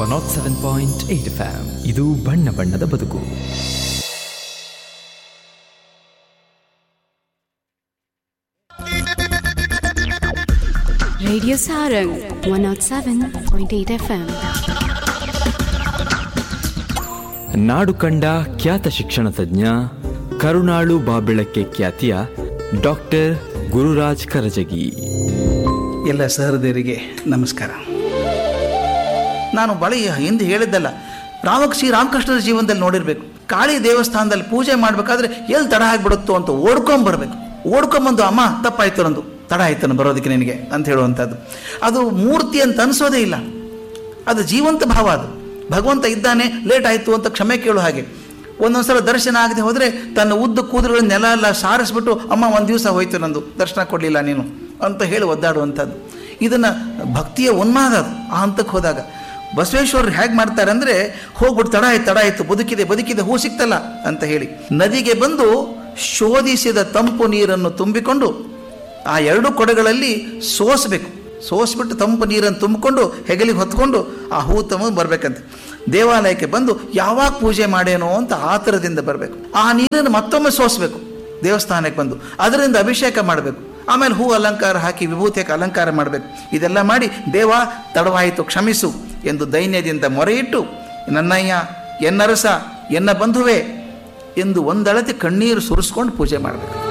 Not seven point eight FM ಇದು ಬಣ್ಣ ಬಣ್ಣದ ಬದುಕು Radio Sarang 107.8 FM. ನಾಡು ಕಂಡ ಖ್ಯಾತ ಶಿಕ್ಷಣ ತಜ್ಞ ಕರುಣಾಳು ಬಾಬೆಳಕ್ಕೆ ಖ್ಯಾತಿಯ ಡಾಕ್ಟರ್ ಗುರುರಾಜ್ ಕರಜಗಿ ಎಲ್ಲ ಸಹೃದಯರಿಗೆ ನಮಸ್ಕಾರ ನಾನು ಬಳಿ ಹಿಂದೆ ಹೇಳಿದ್ದಲ್ಲ ರಾಮಕ್ ಶ್ರೀ ರಾಮಕೃಷ್ಣರ ಜೀವನದಲ್ಲಿ ನೋಡಿರ್ಬೇಕು ಕಾಳಿ ದೇವಸ್ಥಾನದಲ್ಲಿ ಪೂಜೆ ಮಾಡಬೇಕಾದ್ರೆ ಎಲ್ಲಿ ತಡ ಆಗಿಬಿಡುತ್ತೋ ಅಂತ ಓಡ್ಕೊಂಬರ್ಬೇಕು ಓಡ್ಕೊಂಬಂದು ಅಮ್ಮ ತಪ್ಪಾಯ್ತು ನಂದು ತಡ ಆಯ್ತು ನಾನು ಬರೋದಕ್ಕೆ ನಿನಗೆ ಅಂತ ಹೇಳುವಂಥದ್ದು ಅದು ಮೂರ್ತಿ ಅಂತ ಅನಿಸೋದೇ ಇಲ್ಲ ಅದು ಜೀವಂತ ಭಾವ ಅದು ಭಗವಂತ ಇದ್ದಾನೆ ಲೇಟ್ ಆಯಿತು ಅಂತ ಕ್ಷಮೆ ಕೇಳೋ ಹಾಗೆ ಒಂದೊಂದು ಸಲ ದರ್ಶನ ಆಗದೆ ಹೋದರೆ ತನ್ನ ಉದ್ದ ಕೂದಲುಗಳ ನೆಲ ಎಲ್ಲ ಸಾರಿಸ್ಬಿಟ್ಟು ಅಮ್ಮ ಒಂದು ದಿವಸ ಹೋಯ್ತು ನಂದು ದರ್ಶನ ಕೊಡಲಿಲ್ಲ ನೀನು ಅಂತ ಹೇಳಿ ಒದ್ದಾಡುವಂಥದ್ದು ಇದನ್ನು ಭಕ್ತಿಯ ಉನ್ಮಾದ ಅದು ಆ ಹಂತಕ್ಕೆ ಹೋದಾಗ ಬಸವೇಶ್ವರರು ಹೇಗೆ ಮಾಡ್ತಾರೆ ಅಂದರೆ ಹೋಗ್ಬಿಟ್ಟು ತಡ ಆಯ್ತು ತಡ ಆಯಿತು ಬದುಕಿದೆ ಬದುಕಿದೆ ಹೂ ಸಿಕ್ತಲ್ಲ ಅಂತ ಹೇಳಿ ನದಿಗೆ ಬಂದು ಶೋಧಿಸಿದ ತಂಪು ನೀರನ್ನು ತುಂಬಿಕೊಂಡು ಆ ಎರಡು ಕೊಡೆಗಳಲ್ಲಿ ಸೋಸಬೇಕು ಸೋಸ್ಬಿಟ್ಟು ತಂಪು ನೀರನ್ನು ತುಂಬಿಕೊಂಡು ಹೆಗಲಿಗೆ ಹೊತ್ಕೊಂಡು ಆ ಹೂ ತಮ್ಮ ಬರಬೇಕಂತೆ ದೇವಾಲಯಕ್ಕೆ ಬಂದು ಯಾವಾಗ ಪೂಜೆ ಮಾಡೇನೋ ಅಂತ ಆತರದಿಂದ ಬರಬೇಕು ಆ ನೀರನ್ನು ಮತ್ತೊಮ್ಮೆ ಸೋಸಬೇಕು ದೇವಸ್ಥಾನಕ್ಕೆ ಬಂದು ಅದರಿಂದ ಅಭಿಷೇಕ ಮಾಡಬೇಕು ಆಮೇಲೆ ಹೂ ಅಲಂಕಾರ ಹಾಕಿ ವಿಭೂತಿಯಕ್ಕೆ ಅಲಂಕಾರ ಮಾಡಬೇಕು ಇದೆಲ್ಲ ಮಾಡಿ ದೇವ ತಡವಾಯಿತು ಕ್ಷಮಿಸು ಎಂದು ದೈನ್ಯದಿಂದ ಮೊರೆಯಿಟ್ಟು ನನ್ನಯ್ಯ ಎನ್ನರಸ ಎನ್ನ ಬಂಧುವೆ ಎಂದು ಒಂದಳತೆ ಕಣ್ಣೀರು ಸುರಿಸ್ಕೊಂಡು ಪೂಜೆ ಮಾಡಬೇಕು